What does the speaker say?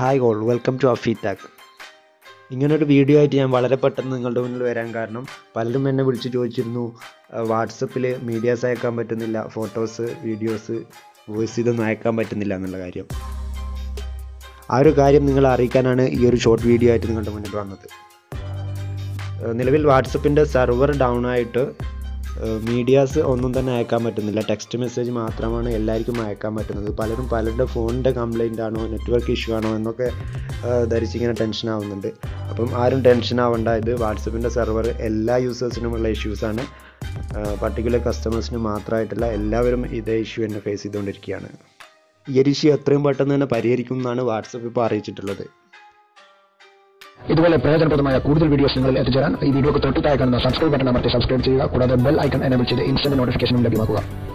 hi all welcome to അഫി ടാക് ഇങ്ങനൊരു വീഡിയോ ആയിട്ട് ഞാൻ വളരെ പെട്ടെന്ന് നിങ്ങളുടെ മുന്നിൽ വരാൻ കാരണം പലരും എന്നെ വിളിച്ച് ചോദിച്ചിരുന്നു വാട്സപ്പിൽ മീഡിയാസ് അയക്കാൻ പറ്റുന്നില്ല ഫോട്ടോസ് വീഡിയോസ് വോയിസ് ഇതൊന്നും അയക്കാൻ പറ്റുന്നില്ല എന്നുള്ള കാര്യം ആ ഒരു കാര്യം നിങ്ങളെ അറിയിക്കാനാണ് ഈ ഒരു ഷോർട്ട് വീഡിയോ ആയിട്ട് നിങ്ങളുടെ മുന്നിൽ വന്നത് ഏഹ് നിലവിൽ വാട്സപ്പിൻ്റെ സെർവർ ഡൗൺ ആയിട്ട് മീഡിയാസ് ഒന്നും തന്നെ അയക്കാൻ പറ്റുന്നില്ല ടെക്സ്റ്റ് മെസ്സേജ് മാത്രമാണ് എല്ലാവർക്കും അയക്കാൻ പറ്റുന്നത് പലരും പലരുടെ ഫോണിൻ്റെ കംപ്ലൈൻ്റ് ആണോ നെറ്റ്വർക്ക് ഇഷ്യൂ ആണോ എന്നൊക്കെ ഏഹ് ധരിച്ചിങ്ങനെ ടെൻഷൻ ആവുന്നുണ്ട് അപ്പം ആരും ടെൻഷൻ ആവേണ്ട ഇത് വാട്സപ്പിൻ്റെ സെർവർ എല്ലാ യൂസേഴ്സിനുമുള്ള ഇഷ്യൂസാണ് പർട്ടിക്കുലർ കസ്റ്റമേഴ്സിന് മാത്രമായിട്ടല്ല എല്ലാവരും ഇതേ ഇഷ്യൂ തന്നെ ഫേസ് ചെയ്തുകൊണ്ടിരിക്കുകയാണ് ഈ ഒരു ഇഷ്യൂ എത്രയും പെട്ടെന്ന് തന്നെ പരിഹരിക്കും എന്നാണ് വാട്സപ്പ് ഇപ്പോൾ അറിയിച്ചിട്ടുള്ളത് ഇതുപോലെ പ്രയോജനപ്രദമായ കൂടുതൽ വീഡിയോസ് നിങ്ങളിൽ എത്തിച്ചേരാൻ ഈ വീഡിയോക്ക് തൊട്ട് താഴെ കാണുന്ന സബ്സ്ക്രൈബ് ബട്ടൺ അമർത്തി സബ്സ്ക്രൈബ് ചെയ്യുക കൂടാതെ ബെൽ ഐക്കൺ എനേബിൾ ചെയ്ത് ഇൻസ്റ്റന്റ് നോട്ടിഫിക്കേഷനും ലഭ്യമാക്കുക